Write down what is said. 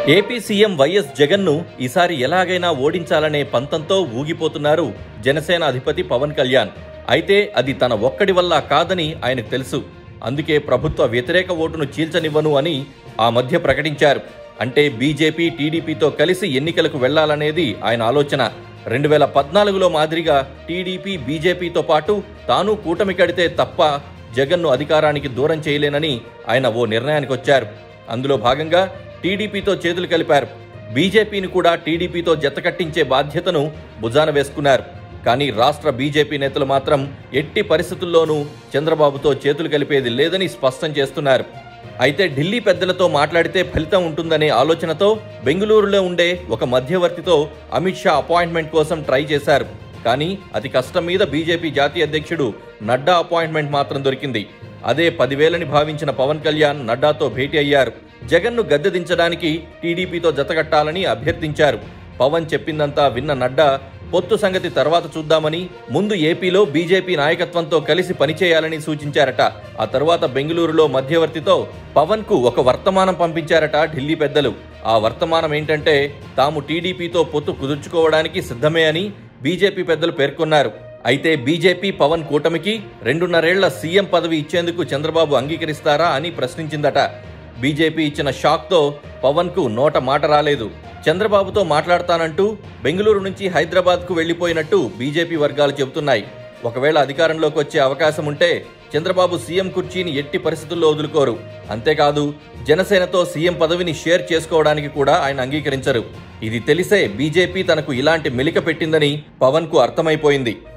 AP CM YS జగన్ను ఈసారి ఎలాగైనా ఓడించాలనే పంతంతో ఊగిపోతున్నారు జనసేన అధిపతి పవన్ కళ్యాణ్ అయితే అది తన ఒక్కడి వల్ల కాదని ఆయనకు తెలుసు అందుకే ప్రభుత్వ వ్యతిరేక ఓటును చీల్చనివ్వను అని ఆ మధ్య ప్రకటించారు అంటే బీజేపీ టీడీపీతో కలిసి ఎన్నికలకు వెళ్లాలనేది ఆయన ఆలోచన రెండు వేల పద్నాలుగులో మాదిరిగా టీడీపీ బీజేపీతో పాటు తాను కూటమి కడితే తప్ప జగన్ను అధికారానికి దూరం చేయలేనని ఆయన ఓ నిర్ణయానికి వచ్చారు అందులో భాగంగా టీడీపీతో చేతులు కలిపారు బీజేపీని కూడా టీడీపీతో జతకట్టించే బాధ్యతను భుజాన వేసుకున్నారు కానీ రాష్ట్ర బీజేపీ నేతలు మాత్రం ఎట్టి పరిస్థితుల్లోనూ చంద్రబాబుతో చేతులు కలిపేది లేదని స్పష్టం చేస్తున్నారు అయితే ఢిల్లీ పెద్దలతో మాట్లాడితే ఫలితం ఉంటుందనే ఆలోచనతో బెంగళూరులో ఉండే ఒక మధ్యవర్తితో అమిత్ షా అపాయింట్మెంట్ కోసం ట్రై చేశారు కానీ అతి కష్టం మీద బీజేపీ జాతీయ అధ్యక్షుడు నడ్డా అపాయింట్మెంట్ మాత్రం దొరికింది అదే పదివేలని భావించిన పవన్ కళ్యాణ్ నడ్డాతో భేటీ అయ్యారు జగన్ను గద్దె దించడానికి టీడీపీతో జతకట్టాలని అభ్యర్థించారు పవన్ చెప్పిందంతా విన్న నడ్డా పొత్తు సంగతి తర్వాత చూద్దామని ముందు ఏపీలో బీజేపీ నాయకత్వంతో కలిసి పనిచేయాలని సూచించారట ఆ తర్వాత బెంగళూరులో మధ్యవర్తితో పవన్ కు ఒక వర్తమానం పంపించారట ఢిల్లీ పెద్దలు ఆ వర్తమానం ఏంటంటే తాము టీడీపీతో పొత్తు కుదుర్చుకోవడానికి సిద్ధమే అని బీజేపీ పెద్దలు పేర్కొన్నారు అయితే బీజేపీ పవన్ కూటమికి రెండున్నరేళ్ల సీఎం పదవి ఇచ్చేందుకు చంద్రబాబు అంగీకరిస్తారా అని ప్రశ్నించిందట బీజేపీ ఇచ్చిన షాక్తో పవన్కు నోట మాట రాలేదు చంద్రబాబుతో మాట్లాడతానంటూ బెంగళూరు నుంచి హైదరాబాద్కు వెళ్లిపోయినట్టు బీజేపీ వర్గాలు చెబుతున్నాయి ఒకవేళ అధికారంలోకి వచ్చే అవకాశం ఉంటే చంద్రబాబు సీఎం కుర్చీని ఎట్టి పరిస్థితుల్లో వదులుకోరు అంతేకాదు జనసేనతో సీఎం పదవిని షేర్ చేసుకోవడానికి కూడా ఆయన అంగీకరించరు ఇది తెలిసే బీజేపీ తనకు ఇలాంటి మెలిక పెట్టిందని పవన్ కు అర్థమైపోయింది